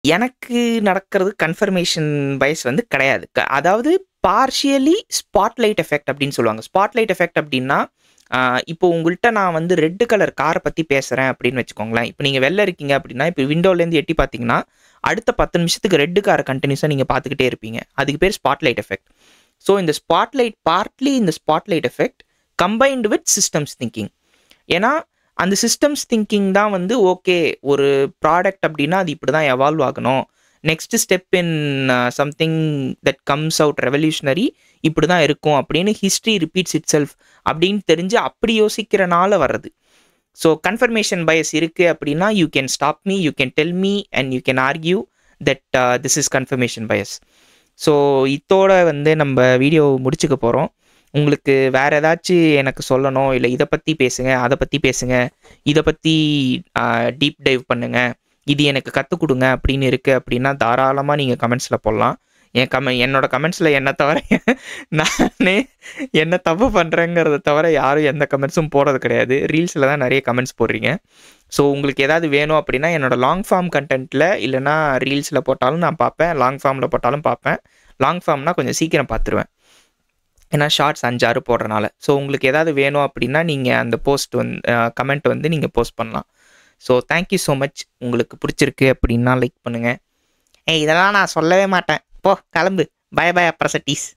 எனக்கு நடக்கிறது கன்ஃபர்மேஷன் பயஸ் வந்து கிடையாது க அதாவது பார்ஷியலி ஸ்பாட்லைட் எஃபெக்ட் அப்படின்னு சொல்லுவாங்க ஸ்பாட்லைட் எஃபெக்ட் அப்படின்னா ஆஹ் இப்போ உங்கள்கிட்ட நான் வந்து ரெட் கலர் காரை பற்றி பேசுகிறேன் அப்படின்னு வச்சுக்கோங்களேன் இப்போ நீங்கள் வெளில இருக்கீங்க அப்படின்னா இப்போ விண்டோலேருந்து எட்டி பார்த்தீங்கன்னா அடுத்த பத்து நிமிஷத்துக்கு ரெட்டு காரை கண்டினியூஸாக நீங்கள் பார்த்துக்கிட்டே இருப்பீங்க அதுக்கு பேர் ஸ்பாட்லைட் எஃபெக்ட் ஸோ இந்த ஸ்பாட்லைட் பார்ட்லி இந்த spotlight effect combined with systems thinking ஏன்னா அந்த சிஸ்டம்ஸ் திங்கிங் தான் வந்து ஓகே ஒரு ப்ராடக்ட் அப்படின்னா அது இப்படி தான் எவால்வ் ஆகணும் next step in something that comes out revolutionary இப்படி தான் இருக்கும் அப்படின்னு ஹிஸ்ட்ரி ரிப்பீட்ஸ் இட் செல்ஃப் அப்படின்னு தெரிஞ்சு அப்படி யோசிக்கிறனால வர்றது ஸோ கன்ஃபர்மேஷன் பயஸ் இருக்குது அப்படின்னா you can stop me you can tell me and you can argue that this is confirmation bias so இத்தோட வந்து நம்ம வீடியோ முடிச்சுக்க போகிறோம் உங்களுக்கு வேறு ஏதாச்சும் எனக்கு சொல்லணும் இல்லை இதை பற்றி பேசுங்க அதை பற்றி பேசுங்க இதை பற்றி டீப் டைவ் பண்ணுங்க இது எனக்கு கற்றுக் கொடுங்க அப்படின்னு இருக்குது அப்படின்னா தாராளமாக நீங்கள் கமெண்ட்ஸில் போடலாம் என் கமெ என்னோட கமெண்ட்ஸில் என்ன தவிர நானே என்ன தப்பு பண்ணுறேங்கிறத தவிர யாரும் எந்த கமெண்ட்ஸும் போடுறது கிடையாது ரீல்ஸில் தான் நிறைய கமெண்ட்ஸ் போடுறீங்க ஸோ உங்களுக்கு ஏதாவது வேணும் அப்படின்னா என்னோட லாங் ஃபார்ம் கண்டென்ட்டில் இல்லைனா ரீல்ஸில் போட்டாலும் நான் பார்ப்பேன் லாங் ஃபார்மில் போட்டாலும் பார்ப்பேன் லாங் ஃபார்ம்னா கொஞ்சம் சீக்கிரம் பார்த்துருவேன் ஏன்னா ஷார்ட்ஸ் அஞ்சாறு போடுறனால ஸோ உங்களுக்கு ஏதாவது வேணும் அப்படின்னா நீங்கள் அந்த போஸ்ட் வந்து கமெண்ட் வந்து நீங்கள் போஸ்ட் பண்ணலாம் ஸோ தேங்க்யூ ஸோ மச் உங்களுக்கு பிடிச்சிருக்கு அப்படின்னா லைக் பண்ணுங்கள் ஏய் இதெல்லாம் நான் சொல்லவே மாட்டேன் போ கிளம்பு பய பய ப்ரசட்டீஸ்